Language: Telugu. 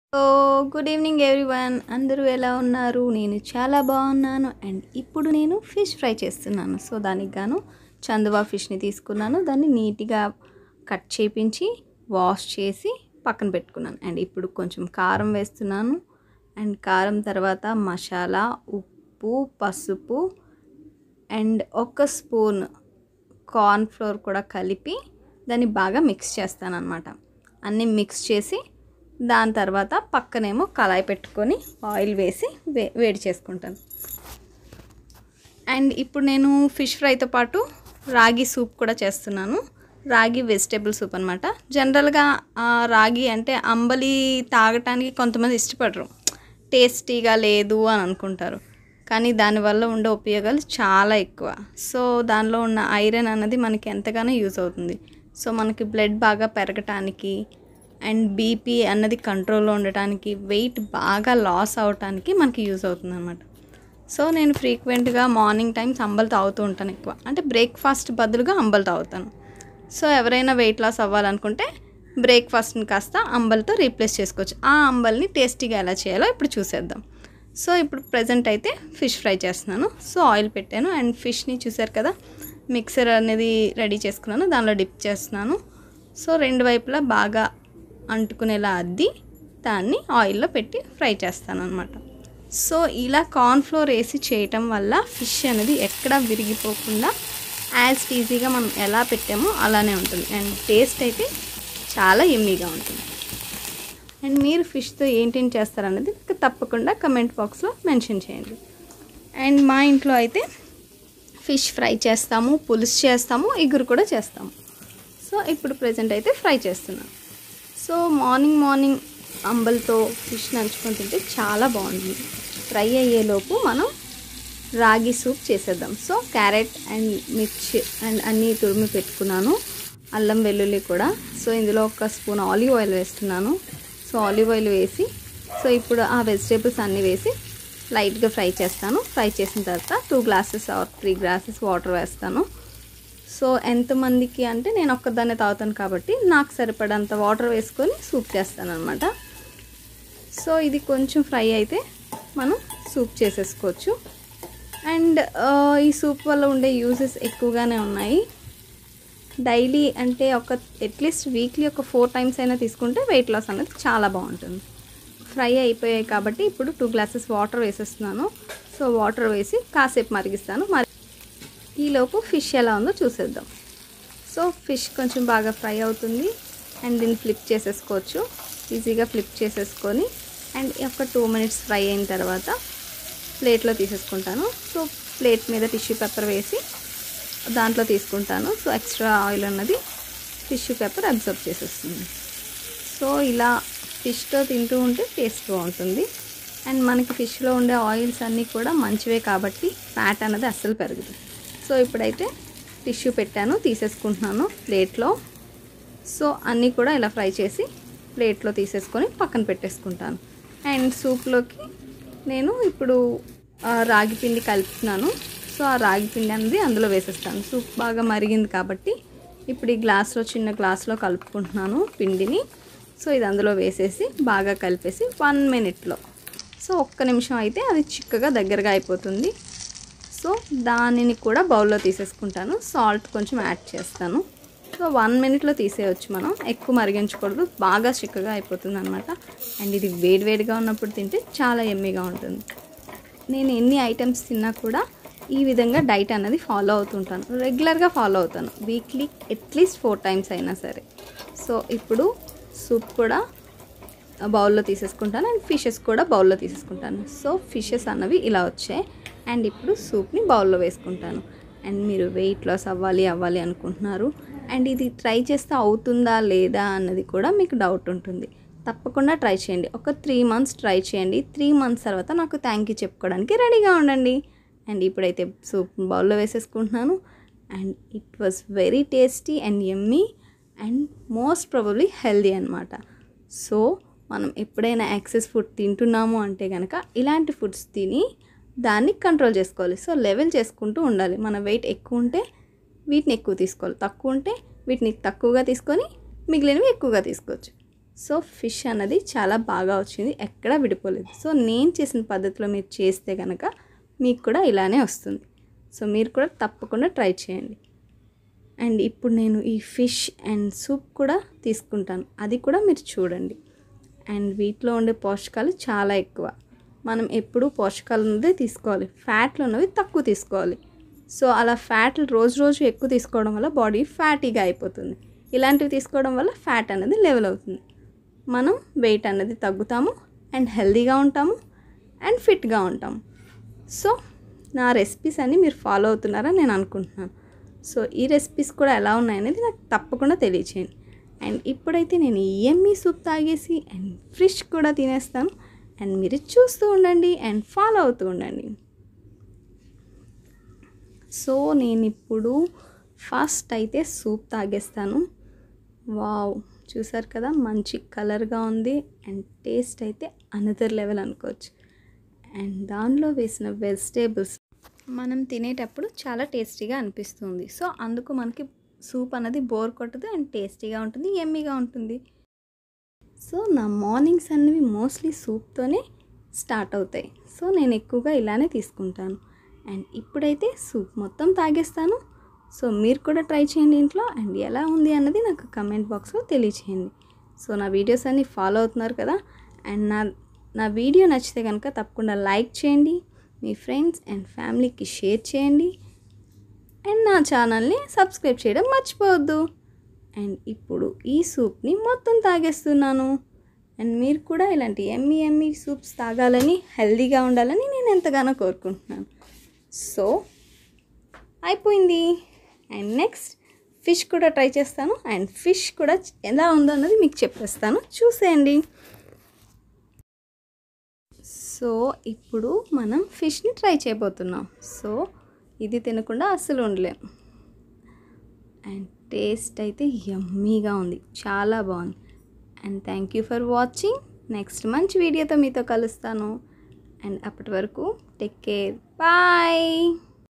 సో గుడ్ ఈవినింగ్ ఎవ్రీవన్ అందరూ ఎలా ఉన్నారు నేను చాలా బాగున్నాను అండ్ ఇప్పుడు నేను ఫిష్ ఫ్రై చేస్తున్నాను సో దానికి గాను చందువా ఫిష్ని తీసుకున్నాను దాన్ని నీట్గా కట్ చేపించి వాష్ చేసి పక్కన పెట్టుకున్నాను అండ్ ఇప్పుడు కొంచెం కారం వేస్తున్నాను అండ్ కారం తర్వాత మసాలా ఉప్పు పసుపు అండ్ ఒక స్పూన్ కార్న్ ఫ్లోర్ కూడా కలిపి దాన్ని బాగా మిక్స్ చేస్తాను అనమాట అన్నీ మిక్స్ చేసి దాని తర్వాత పక్కనేమో కళాయి పెట్టుకొని ఆయిల్ వేసి వే వేడి చేసుకుంటాను అండ్ ఇప్పుడు నేను ఫిష్ ఫ్రైతో పాటు రాగి సూప్ కూడా చేస్తున్నాను రాగి వెజిటేబుల్ సూప్ అనమాట జనరల్గా ఆ, రాగి అంటే అంబలి తాగటానికి కొంతమంది ఇష్టపడరు టేస్టీగా లేదు అని అనుకుంటారు కానీ దానివల్ల ఉండే ఉపయోగాలు చాలా ఎక్కువ సో దానిలో ఉన్న ఐరన్ అన్నది మనకి ఎంతగానో యూజ్ అవుతుంది సో మనకి బ్లడ్ బాగా పెరగటానికి అండ్ బీపీ అన్నది కంట్రోల్లో ఉండటానికి వెయిట్ బాగా లాస్ అవటానికి మనకి యూజ్ అవుతుంది అనమాట సో నేను ఫ్రీక్వెంట్గా మార్నింగ్ టైమ్స్ అంబలు తాగుతూ ఉంటాను ఎక్కువ అంటే బ్రేక్ఫాస్ట్ బదులుగా అంబలు తాగుతాను సో ఎవరైనా వెయిట్ లాస్ అవ్వాలనుకుంటే బ్రేక్ఫాస్ట్ని కాస్త అంబల్తో రీప్లేస్ చేసుకోవచ్చు ఆ అంబల్ని టేస్టీగా ఎలా చేయాలో ఇప్పుడు చూసేద్దాం సో ఇప్పుడు ప్రజెంట్ అయితే ఫిష్ ఫ్రై చేస్తున్నాను సో ఆయిల్ పెట్టాను అండ్ ఫిష్ని చూసారు కదా మిక్సర్ అనేది రెడీ చేసుకున్నాను దానిలో డిప్ చేస్తున్నాను సో రెండు వైపులా బాగా అంటుకునేలా అద్ది దాన్ని ఆయిల్లో పెట్టి ఫ్రై చేస్తాను అనమాట సో ఇలా కార్న్ఫ్లోర్ వేసి చేయటం వల్ల ఫిష్ అనేది ఎక్కడా విరిగిపోకుండా యాజ్ ఈజీగా మనం ఎలా పెట్టామో అలానే ఉంటుంది అండ్ టేస్ట్ అయితే చాలా ఎమ్మీగా ఉంటుంది అండ్ మీరు ఫిష్తో ఏంటేం చేస్తారనేది నాకు తప్పకుండా కమెంట్ బాక్స్లో మెన్షన్ చేయండి అండ్ మా ఇంట్లో అయితే ఫిష్ ఫ్రై చేస్తాము పులుసు చేస్తాము ఎగురు కూడా చేస్తాము సో ఇప్పుడు ప్రజెంట్ అయితే ఫ్రై చేస్తున్నాను సో మార్నింగ్ మార్నింగ్ అంబలతో ఫిష్ నంచుకొని తింటే చాలా బాగుంటుంది ఫ్రై అయ్యేలోపు మనం రాగి సూప్ చేసేద్దాం సో క్యారెట్ అండ్ మిర్చి అండ్ అన్నీ తురిమి పెట్టుకున్నాను అల్లం వెల్లుల్లి కూడా సో ఇందులో ఒక స్పూన్ ఆలివ్ ఆయిల్ వేస్తున్నాను సో ఆలివ్ ఆయిల్ వేసి సో ఇప్పుడు ఆ వెజిటేబుల్స్ అన్నీ వేసి లైట్గా ఫ్రై చేస్తాను ఫ్రై చేసిన తర్వాత two glasses or three glasses water వేస్తాను సో ఎంతమందికి అంటే నేను ఒక్కదాన్నే తాగుతాను కాబట్టి నాకు సరిపడంత వాటర్ వేసుకొని సూప్ చేస్తాను అనమాట సో ఇది కొంచెం ఫ్రై అయితే మనం సూప్ చేసేసుకోవచ్చు అండ్ ఈ సూప్ వల్ల ఉండే యూసెస్ ఎక్కువగానే ఉన్నాయి డైలీ అంటే ఒక అట్లీస్ట్ వీక్లీ ఒక ఫోర్ టైమ్స్ అయినా తీసుకుంటే వెయిట్ లాస్ అనేది చాలా బాగుంటుంది ఫ్రై అయిపోయాయి కాబట్టి ఇప్పుడు టూ గ్లాసెస్ వాటర్ వేసేస్తున్నాను సో వాటర్ వేసి కాసేపు మరిగిస్తాను మరి ఈలోపు ఫిష్ ఎలా ఉందో చూసేద్దాం సో ఫిష్ కొంచెం బాగా ఫ్రై అవుతుంది అండ్ దీన్ని ఫ్లిప్ చేసేసుకోవచ్చు ఈజీగా ఫ్లిప్ చేసేసుకొని అండ్ ఒక టూ మినిట్స్ ఫ్రై అయిన తర్వాత ప్లేట్లో తీసేసుకుంటాను సో ప్లేట్ మీద టిష్యూ పేపర్ వేసి దాంట్లో తీసుకుంటాను సో ఎక్స్ట్రా ఆయిల్ అన్నది టిష్యూ పేపర్ అబ్జర్వ్ చేసేస్తుంది సో ఇలా ఫిష్తో తింటూ ఉంటే టేస్ట్ బాగుంటుంది అండ్ మనకి ఫిష్లో ఉండే ఆయిల్స్ అన్నీ కూడా మంచివే కాబట్టి ఫ్యాట్ అన్నది అస్సలు పెరగదు సో ఇప్పుడైతే టిష్యూ పెట్టాను తీసేసుకుంటున్నాను ప్లేట్లో సో అన్నీ కూడా ఇలా ఫ్రై చేసి ప్లేట్లో తీసేసుకొని పక్కన పెట్టేసుకుంటాను అండ్ సూప్లోకి నేను ఇప్పుడు ఆ, రాగి పిండి కలుపుతున్నాను సో ఆ రాగి పిండి అనేది అందులో వేసేస్తాను సూప్ బాగా మరిగింది కాబట్టి ఇప్పుడు ఈ గ్లాస్లో చిన్న గ్లాస్లో కలుపుకుంటున్నాను పిండిని సో ఇది అందులో వేసేసి బాగా కలిపేసి వన్ మినిట్లో సో ఒక్క నిమిషం అయితే అది చిక్కగా దగ్గరగా అయిపోతుంది సో దానిని కూడా బౌల్లో తీసేసుకుంటాను సాల్ట్ కొంచెం యాడ్ చేస్తాను సో వన్ మినిట్లో తీసేయచ్చు మనం ఎక్కువ మరిగించకూడదు బాగా చిక్కగా అయిపోతుంది అనమాట అండ్ ఇది వేడివేడిగా ఉన్నప్పుడు తింటే చాలా ఎమ్మీగా ఉంటుంది నేను ఎన్ని ఐటమ్స్ తిన్నా కూడా ఈ విధంగా డైట్ అనేది ఫాలో అవుతుంటాను రెగ్యులర్గా ఫాలో అవుతాను వీక్లీ అట్లీస్ట్ ఫోర్ టైమ్స్ అయినా సరే సో ఇప్పుడు సూప్ కూడా బౌల్లో తీసేసుకుంటాను అండ్ ఫిషెస్ కూడా బౌల్లో తీసేసుకుంటాను సో ఫిషెస్ అన్నవి ఇలా వచ్చాయి అండ్ ఇప్పుడు సూప్ని బౌల్లో వేసుకుంటాను అండ్ మీరు వెయిట్ లాస్ అవ్వాలి అవ్వాలి అనుకుంటున్నారు అండ్ ఇది ట్రై చేస్తే అవుతుందా లేదా అన్నది కూడా మీకు డౌట్ ఉంటుంది తప్పకుండా ట్రై చేయండి ఒక త్రీ మంత్స్ ట్రై చేయండి త్రీ మంత్స్ తర్వాత నాకు థ్యాంక్ యూ చెప్పుకోవడానికి రెడీగా ఉండండి అండ్ ఇప్పుడైతే సూప్ బౌల్లో వేసేసుకుంటున్నాను and it was very tasty and yummy and most probably healthy అనమాట సో మనం ఎప్పుడైనా యాక్సెస్ ఫుడ్ తింటున్నాము అంటే కనుక ఇలాంటి ఫుడ్స్ తిని దాన్ని కంట్రోల్ చేసుకోవాలి సో లెవెల్ చేసుకుంటూ ఉండాలి మన వెయిట్ ఎక్కువ ఉంటే వీటిని ఎక్కువ తీసుకోవాలి తక్కువ ఉంటే వీటిని తక్కువగా తీసుకొని మిగిలినవి ఎక్కువగా తీసుకోవచ్చు సో ఫిష్ అన్నది చాలా బాగా వచ్చింది ఎక్కడా విడిపోలేదు సో నేను చేసిన పద్ధతిలో మీరు చేస్తే కనుక మీకు కూడా ఇలానే వస్తుంది సో మీరు కూడా తప్పకుండా ట్రై చేయండి అండ్ ఇప్పుడు నేను ఈ ఫిష్ అండ్ సూప్ కూడా తీసుకుంటాను అది కూడా మీరు చూడండి అండ్ వీటిలో ఉండే పోషకాలు చాలా ఎక్కువ మనం ఎప్పుడూ పోషకాలు ఉన్నదే తీసుకోవాలి ఫ్యాట్లు ఉన్నవి తక్కువ తీసుకోవాలి సో అలా ఫ్యాట్లు రోజు రోజు ఎక్కువ తీసుకోవడం వల్ల బాడీ ఫ్యాటీగా అయిపోతుంది ఇలాంటివి తీసుకోవడం వల్ల ఫ్యాట్ అనేది లెవెల్ అవుతుంది మనం వెయిట్ అనేది తగ్గుతాము అండ్ హెల్తీగా ఉంటాము అండ్ ఫిట్గా ఉంటాము సో నా రెసిపీస్ అన్నీ మీరు ఫాలో అవుతున్నారని నేను అనుకుంటున్నాను సో ఈ రెసిపీస్ కూడా ఎలా ఉన్నాయనేది నాకు తప్పకుండా తెలియచేయండి అండ్ ఇప్పుడైతే నేను ఎమ్మీ సూప్ తాగేసి అండ్ ఫిష్ కూడా తినేస్తాను అండ్ మీరు చూస్తూ ఉండండి అండ్ ఫాలో అవుతూ ఉండండి సో నేను ఇప్పుడు ఫస్ట్ అయితే సూప్ తాగేస్తాను వావ్ చూసారు కదా మంచి కలర్గా ఉంది అండ్ టేస్ట్ అయితే అనదర్ లెవెల్ అనుకోవచ్చు అండ్ దానిలో వేసిన వెజిటేబుల్స్ మనం తినేటప్పుడు చాలా టేస్టీగా అనిపిస్తుంది సో అందుకు మనకి సూప్ అనేది బోర్ కొట్టదు అండ్ టేస్టీగా ఉంటుంది ఎమ్మీగా ఉంటుంది సో నా మార్నింగ్స్ అనేవి మోస్ట్లీ సూప్తోనే స్టార్ట్ అవుతాయి సో నేను ఎక్కువగా ఇలానే తీసుకుంటాను అండ్ ఇప్పుడైతే సూప్ మొత్తం తాగేస్తాను సో మీరు కూడా ట్రై చేయండి ఇంట్లో అండ్ ఎలా ఉంది అన్నది నాకు కమెంట్ బాక్స్లో తెలియచేయండి సో నా వీడియోస్ అన్నీ ఫాలో అవుతున్నారు కదా అండ్ నా నా వీడియో నచ్చితే కనుక తప్పకుండా లైక్ చేయండి మీ ఫ్రెండ్స్ అండ్ ఫ్యామిలీకి షేర్ చేయండి అండ్ నా ఛానల్ని సబ్స్క్రైబ్ చేయడం మర్చిపోవద్దు అండ్ ఇప్పుడు ఈ సూప్ని మొత్తం తాగేస్తున్నాను అండ్ మీరు కూడా ఇలాంటి ఎమ్మి ఎమ్మి సూప్స్ తాగాలని హెల్తీగా ఉండాలని నేను ఎంతగానో కోరుకుంటున్నాను సో అయిపోయింది అండ్ నెక్స్ట్ ఫిష్ కూడా ట్రై చేస్తాను అండ్ ఫిష్ కూడా ఎలా ఉందో అన్నది మీకు చెప్పేస్తాను చూసేయండి సో ఇప్పుడు మనం ఫిష్ని ట్రై చేయబోతున్నాం సో ఇది తినకుండా అస్సలు ఉండలేం అండ్ టేస్ట్ అయితే యమ్మీగా ఉంది చాలా బాగుంది and thank you for watching next మంచి వీడియోతో మీతో కలుస్తాను అండ్ అప్పటి వరకు టేక్ కేర్ బాయ్